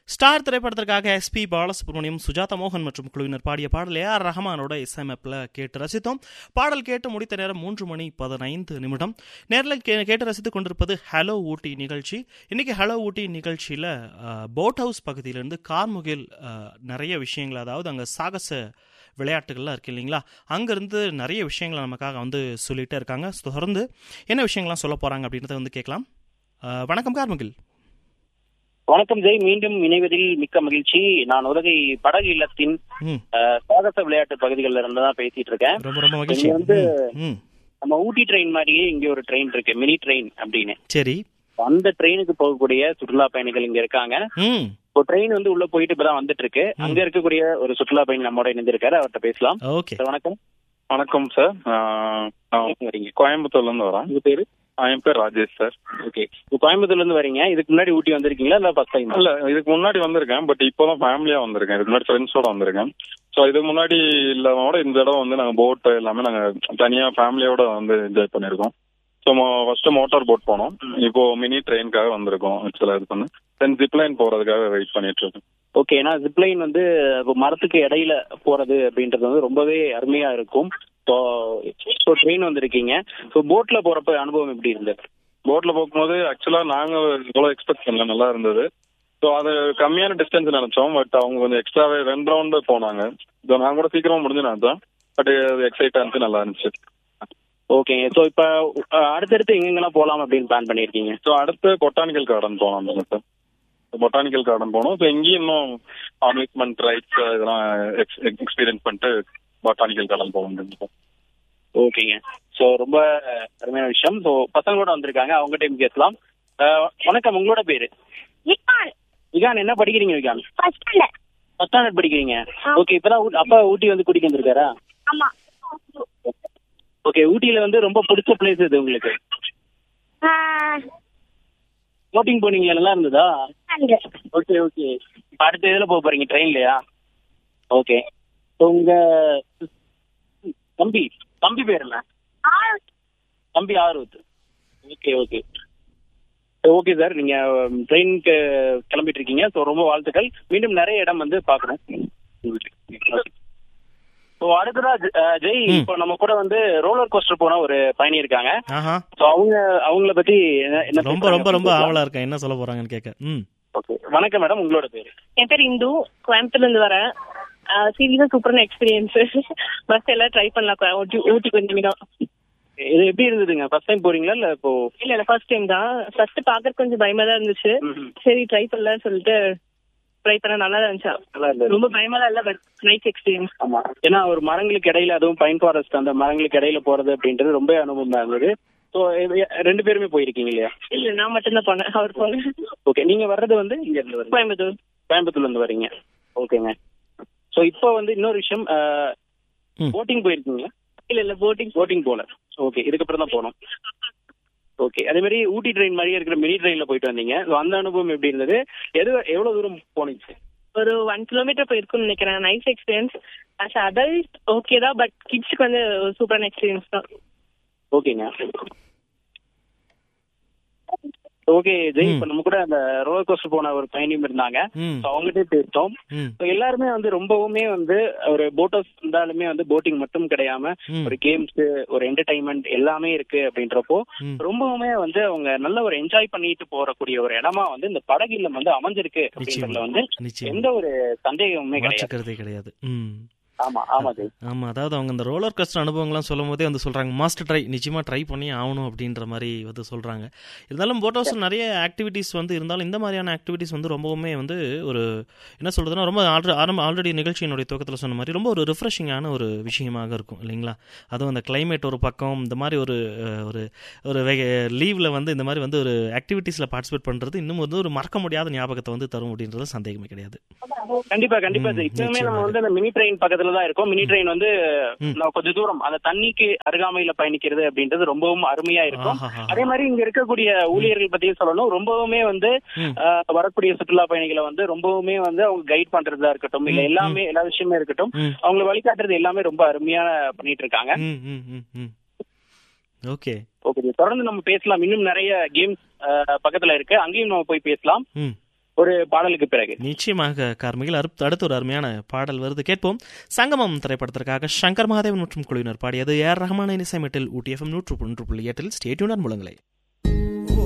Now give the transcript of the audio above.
Star திரைப்படத்திற்காக SP Balasubramaniam Sujatha மோகன் மற்றும் குழுவினர் பாடிய பாடல் ஏஆர் ரஹமானோட இசையமைப்பில் கேட்டு ரசித்தோம் பாடல் கேட்டு முடித்த நேரம் மூன்று மணி பதினைந்து நிமிடம் நேரில் கே கேட்டு ரசித்துக் கொண்டிருப்பது ஹலோ ஊட்டி நிகழ்ச்சி இன்னைக்கு ஹலோ ஊட்டி நிகழ்ச்சியில் போட் ஹவுஸ் பகுதியிலேருந்து கார்முகில் அஹ், நிறைய விஷயங்கள் அதாவது அங்கே சாகச விளையாட்டுகள்லாம் இருக்கு இல்லைங்களா அங்கேருந்து நிறைய விஷயங்களை நமக்காக வந்து சொல்லிகிட்டே இருக்காங்க தொடர்ந்து என்ன விஷயங்கள்லாம் சொல்ல போகிறாங்க அப்படின்றத வந்து கேட்கலாம் அஹ், வணக்கம் கார்முகில் வணக்கம் ஜெய் மீண்டும் இணைவதில் மிக்க மகிழ்ச்சி நான் உதகை படகு இல்லத்தின் ம் அஹ், சாகச விளையாட்டு பகுதிகளில் இருந்து தான் பேசிட்டு இருக்கேன் ரொம்ப ரொம்ப மகிழ்ச்சி இங்க வந்து ம், ம் நம்ம ஊட்டி ட்ரெயின் மாதிரியே இங்க ஒரு ட்ரெயின் இருக்கு மினி ட்ரெயின் அப்படின்னு சரி அந்த ட்ரெயினுக்கு போகக்கூடிய சுற்றுலா பயணிகள் இங்க இருக்காங்க ம் இப்போ ட்ரெயின் வந்து உள்ள போயிட்டு இப்பதான் வந்துட்டு இருக்கு அங்க இருக்கக்கூடிய ஒரு சுற்றுலா பயணி நம்மோட இணைந்திருக்காரு அவர்கிட்ட பேசலாம் ஓகே சார், வணக்கம் வணக்கம் சார் ஆஹ் நான் வரீங்க கோயம்புத்தூர்ல இருந்து வரேன் உங்க பேரு ஆஹ் என் பேர் ராஜேஷ் சார் ஓகே இப்போ கோயம்புத்தூர்ல இருந்து வரீங்க இதுக்கு முன்னாடி ஊட்டி வந்திருக்கீங்களா இல்ல ஃபர்ஸ்ட் டைம் இல்ல இதுக்கு முன்னாடி வந்திருக்கேன் பட் இப்போதான் ஃபேமிலியா வந்திருக்கேன் இதுக்கு முன்னாடி ஃப்ரெண்ட்ஸோட வந்திருக்கேன் ஸோ இதுக்கு முன்னாடி இல்லாமோட இந்த இடம் வந்து நாங்க போட் எல்லாமே நாங்க தனியா ஃபேமிலியோட வந்து என்ஜாய் பண்ணிருக்கோம் ஸோ ஃபர்ஸ்ட் மோட்டார் போட் போனோம் இப்போ மினி ட்ரெயினுக்காக வந்திருக்கோம் ஆக்சுவலா இது பண்ணு தென் ஜிப்லைன் போறதுக்காக வெயிட் பண்ணிட்டு இருக்கோம் ஓகே ஏன்னா ஜிப்லைன் வந்து இப்போ மரத்துக்கு இடையில போறது அப்படின்றது வந்து ரொம்பவே அருமையா இருக்கும் ஸோ ட்ரெயின் வந்திருக்கீங்க ஸோ போட்ல போறப்ப அனுபவம் எப்படி இருந்தது போட்ல போகும்போது ஆக்சுவலா நாங்க இவ்வளவு எக்ஸ்பெக்ட் பண்ணல நல்லா இருந்தது ஸோ அது கம்மியான டிஸ்டன்ஸ் நினைச்சோம் பட் அவங்க கொஞ்சம் எக்ஸ்ட்ராவே ரெண்டு ரவுண்டு போனாங்க ஸோ நான் கூட சீக்கிரமா முடிஞ்சு நினைச்சேன் பட் எக்ஸைட் ஆச்சு நல்லா இருந்துச்சு ஓகேங்க ஸோ இப்போ அடுத்தடுத்து எங்கெங்கெல்லாம் போகலாம் அப்படின்னு பிளான் பண்ணியிருக்கீங்க ஸோ அடுத்து பொட்டானிக்கல் கார்டன் போனோம் சார் பொட்டானிக்கல் கார்டன் போனோம் ஸோ இங்கேயும் இன்னும் அம்யூஸ்மெண்ட் ரைட்ஸ் இதெல்லாம் எக்ஸ்பீரியன்ஸ் பண்ணிட்டு பொட்டானிக்கல் கார்டன் போக முடியும் ஓகேங்க ஸோ ரொம்ப அருமையான விஷயம் ஸோ பசங்களோட வந்திருக்காங்க அவங்க டைம் பேசலாம் அஹ், வணக்கம் உங்களோட பேரு விகான் விகான் என்ன படிக்கிறீங்க Vihaan first standard first standard படிக்கிறீங்க ஓகே இப்பதான் ஊ- அப்பா ஊட்டி வந்து கூட்டிட்டு வந்திருக்காரா ஆமா ஓகே ஊட்டியில வந்து ரொம்ப பிடிச்ச பிளேஸ் இது உங்களுக்கு போட்டிங் போனீங்க நல்லா இருந்ததா அங்க ஓகே ஓகே இப்ப அடுத்த இதுல போக போறீங்க ட்ரெயின்லயா ஓகே உங்க தம்பி தம்பி பேர் என்ன தம்பி Aarvath okay okay okay sir நீங்க ட்ரெயினுக்கு கிளம்பிட்டு இருக்கீங்க ஸோ ரொம்ப வாழ்த்துக்கள் மீண்டும் நிறைய இடம் வந்து பார்க்கணும் ஸோ அடுத்ததா ஜ- அஹ் ஜெய் ம். இப்போ நம்ம கூட வந்து ரோலர் கோஸ்டர் போன ஒரு பயணி இருக்காங்க ஆஹா ஸோ அவங்க அவங்கள பத்தி என்ன என்ன ரொம்ப ரொம்ப ரொம்ப ஆவலா இருக்கேன் என்ன சொல்ல போறாங்கன்னு கேட்க ம் ஓகே வணக்கம் மேடம் உங்களோட பேரு என் பேர் இந்து கோயம்புத்தூர்ல இருந்து வரேன் சீரியஸா சூப்பரான எக்ஸ்பீரியன்ஸ் பஸ் எல்லாம் ட்ரை பண்ணலாம் ஊட்டி ஊட்டி கொஞ்சம் இடம் இது எப்படி இருந்ததுங்க ஃபர்ஸ்ட் டைம் போறீங்களா இல்ல இப்போ இல்ல இல்ல ஃபர்ஸ்ட் டைம் தான் ஃபர்ஸ்ட் பாக்குறதுக்கு கொஞ்சம் பயமா தான் இருந்துச்சு ம்ஹும். சரி ட்ரை பண்ணலாம்னு சொல்லிட்டு ட்ரை பண்ண நல்லா தான் இருந்துச்சு நல்லா இருந்தது ரொம்ப பயமா தான் இல்ல பட் நைஸ் எக்ஸ்பீரியன்ஸ் ஆமா ஏன்னா ஒரு மரங்களுக்கு இடையில அதுவும் பைன் ஃபாரஸ்ட் அந்த மரங்களுக்கு இடையில போறது அப்படின்றது ரொம்ப அனுபவமா இருந்தது ஸோ ரெண்டு பேருமே போயிருக்கீங்க இல்லையா இல்ல நான் மட்டும் தான் போனேன் அவர் போனேன் ஓகே நீங்க வர்றது வந்து இங்க இருந்து வரீங்க கோயம்புத்தூர் கோயம்புத்தூர்ல இருந்து வரீங்க ஓகேங்க ஸோ இப்போ வந்து இன்னொரு விஷயம் ம். போட்டிங் போயிருக்கீங்களா இல்ல இல்ல போட்டிங் போட்டிங் போல ஓகே இதுக்கப்புறம் தான் போனோம் ஓகே அதே மாதிரி ஊட்டி ட்ரெயின் மாதிரியே இருக்கிற மினி ட்ரெயின்ல போயிட்டு வந்தீங்க ஸோ அந்த அனுபவம் எப்படி இருந்தது எது எவ்வளவு தூரம் போனீங்க ஒரு ஒன் கிலோமீட்டர் போயிருக்கும்னு நினைக்கிறேன் nice experience as adult okay தான் பட் கிட்ஸ்க்கு வந்து சூப்பரான எக்ஸ்பீரியன்ஸ் தான் ஓகேங்க ஓகே ஜெய் இப்ப நம்ம கூட அந்த ரோலர் கோஸ்டர் போன ஒரு பயணியும் இருந்தாங்க ம் So, அவங்ககிட்ட பேசிட்டோம் ம் So, எல்லாருமே வந்து ரொம்பவுமே வந்து ஒரு போட் ஹவுஸ் இருந்தாலுமே வந்து போட்டிங் மட்டும் கிடையாம ம். ஒரு கேம்ஸ் ஒரு என்டர்டைன்மெண்ட் எல்லாமே இருக்கு அப்படின்றப்போ ம். ரொம்பவுமே வந்து அவங்க நல்ல ஒரு என்ஜாய் பண்ணிட்டு போறக்கூடிய ஒரு இடமா வந்து இந்த படகு இல்லம் வந்து அமைஞ்சிருக்கு அப்படின்றதுல நிச்சயமா வந்து நிச்சயம் எந்த ஒரு சந்தேகமுமே கிடையாது மாற்றுக்கிறதே கிடையாது ம் ஆமா ஆமா ஜெய் ஆமா அதாவது அவங்க அந்த ரோலர் கஸ்டர் அனுபவங்கள்லாம் சொல்லும் போதே வந்து சொல்றாங்க மாஸ்டர் ட்ரை நிச்சயமா ட்ரை பண்ணி ஆகணும் அப்படின்ற மாதிரி வந்து சொல்றாங்க இருந்தாலும் போட் ஹவுஸ் நிறைய ஆக்டிவிட்டீஸ் வந்து இருந்தாலும் இந்த மாதிரியான ஆக்டிவிட்டீஸ் வந்து ரொம்பவுமே வந்து ஒரு என்ன சொல்றதுன்னா ரொம்ப ஆல்ரெடி ஆரம்ப ஆல்ரெடி நிகழ்ச்சியினுடைய துவக்கத்தில் சொன்ன மாதிரி ரொம்ப ஒரு ரிஃப்ரெஷிங்கான ஒரு விஷயமாக இருக்கும் இல்லைங்களா அதுவும் அந்த கிளைமேட் ஒரு பக்கம் இந்த மாதிரி ஒரு அஹ், ஒரு ஒரு லீவில் வந்து இந்த மாதிரி வந்து ஒரு ஆக்டிவிட்டீஸில் பார்ட்டிசிபேட் பண்ணுறது இன்னும் வந்து ஒரு மறக்க முடியாத ஞாபகத்தை வந்து தரும் அப்படின்றது சந்தேகமே கிடையாது கண்டிப்பா கண்டிப்பா ம், ஜெய் இப்பவுமே நம்ம நிச்சயமாக. வந்து அந்த மினி ட்ரெயின் பக்கத்துல தான் இருக்கோம் மினி ட்ரெயின் வந்து ம். நான் கொஞ்சம் தூரம் அந்த தண்ணிக்கு அருகாமையில பயணிக்கிறது அப்படின்றது ரொம்பவும் அருமையா இருக்கும் ஆஹாஹா. அதே மாதிரி இங்க இருக்கக்கூடிய ஊழியர்கள் பத்தியும் சொல்லணும் ரொம்பவுமே வந்து ம். ஆஹ், வரக்கூடிய சுற்றுலா பயணிகளை வந்து ரொம்பவுமே வந்து அவங்க கைட் பண்றதா இருக்கட்டும் இல்ல ம், எல்லாமே எல்லா விஷயமே இருக்கட்டும் ம் அவங்களை வழிகாட்டுறது எல்லாமே ரொம்ப அருமையா பண்ணிட்டு இருக்காங்க ம் ம் ம் ம் ஓகே ஓகே தொடர்ந்து நம்ம பேசலாம் இன்னும் நிறைய கேம்ஸ் பக்கத்துல இருக்கு அங்கேயும் நம்ம போய் பேசலாம் ம் ஒரு பாடலுக்கு பிறகு நிச்சயமாக கார்மிகில் அருப் அடுத்த ஒரு அருமையான பாடல் வருது கேட்போம் சங்கமம் திரைப்படத்திற்காக சங்கர் மகாதேவன் மற்றும் குழுவினர் பாடியது ஏஆர் ரஹ்மானின் இசைமட்டில் ஊட்டி எஃப்எம் நூற்று ஒன்று புள்ளி எட்டில் ஸ்டேட்யூனர் முழங்கலை